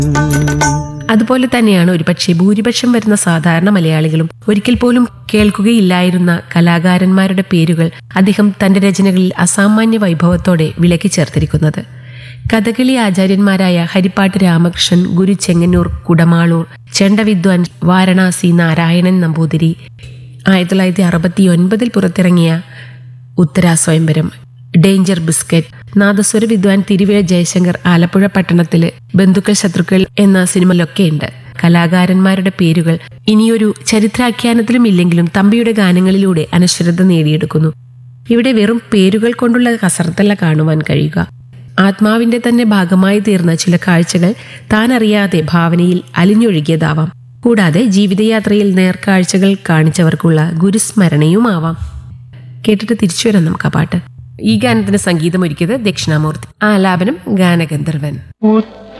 അതുപോലെ തന്നെയാണ് ഒരുപക്ഷെ ഭൂരിപക്ഷം വരുന്ന സാധാരണ മലയാളികളും ഒരിക്കൽ പോലും കേൾക്കുകയില്ലായിരുന്ന കലാകാരന്മാരുടെ പേരുകൾ അദ്ദേഹം തന്റെ രചനകളിൽ അസാമാന്യ വൈഭവത്തോടെ വിളക്കി ചേർത്തിരിക്കുന്നത് കഥകളി ആചാര്യന്മാരായ ഹരിപ്പാട്ട് രാമകൃഷ്ണൻ ഗുരു ചെങ്ങന്നൂർ കുടമാളൂർ ചെണ്ടവിദ്വാൻ വാരണാസി നാരായണൻ നമ്പൂതിരി ആയിരത്തി തൊള്ളായിരത്തി അറുപത്തി ഒൻപതിൽ പുറത്തിറങ്ങിയ ഉത്തരാ സ്വയംവരം ഡേഞ്ചർ ബിസ്ക്കറ്റ് നാദസ്വര വിദ്വാൻ തിരുവിഴ ജയശങ്കർ ആലപ്പുഴ പട്ടണത്തില് ബന്ധുക്കൾ ശത്രുക്കൾ എന്ന സിനിമയിലൊക്കെയുണ്ട് കലാകാരന്മാരുടെ പേരുകൾ ഇനിയൊരു ചരിത്രാഖ്യാനത്തിലും ഇല്ലെങ്കിലും തമ്പിയുടെ ഗാനങ്ങളിലൂടെ അനശ്വരത നേടിയെടുക്കുന്നു ഇവിടെ വെറും പേരുകൾ കൊണ്ടുള്ള കസർത്തല്ല കാണുവാൻ കഴിയുക ആത്മാവിന്റെ തന്നെ ഭാഗമായി തീർന്ന ചില കാഴ്ചകൾ താൻ അറിയാതെ ഭാവനയിൽ അലിഞ്ഞൊഴുകിയതാവാം കൂടാതെ ജീവിതയാത്രയിൽ നേർക്കാഴ്ചകൾ കാണിച്ചവർക്കുള്ള ഗുരുസ്മരണയുമാവാം കേട്ടിട്ട് തിരിച്ചു വരാം നമുക്ക് ആ പാട്ട് ഈ ഗാനത്തിന് സംഗീതം ഒരുക്കിയത് ദക്ഷിണാമൂർത്തി ആലാപനം ഗാനഗന്ധർവൻ ഉത്ത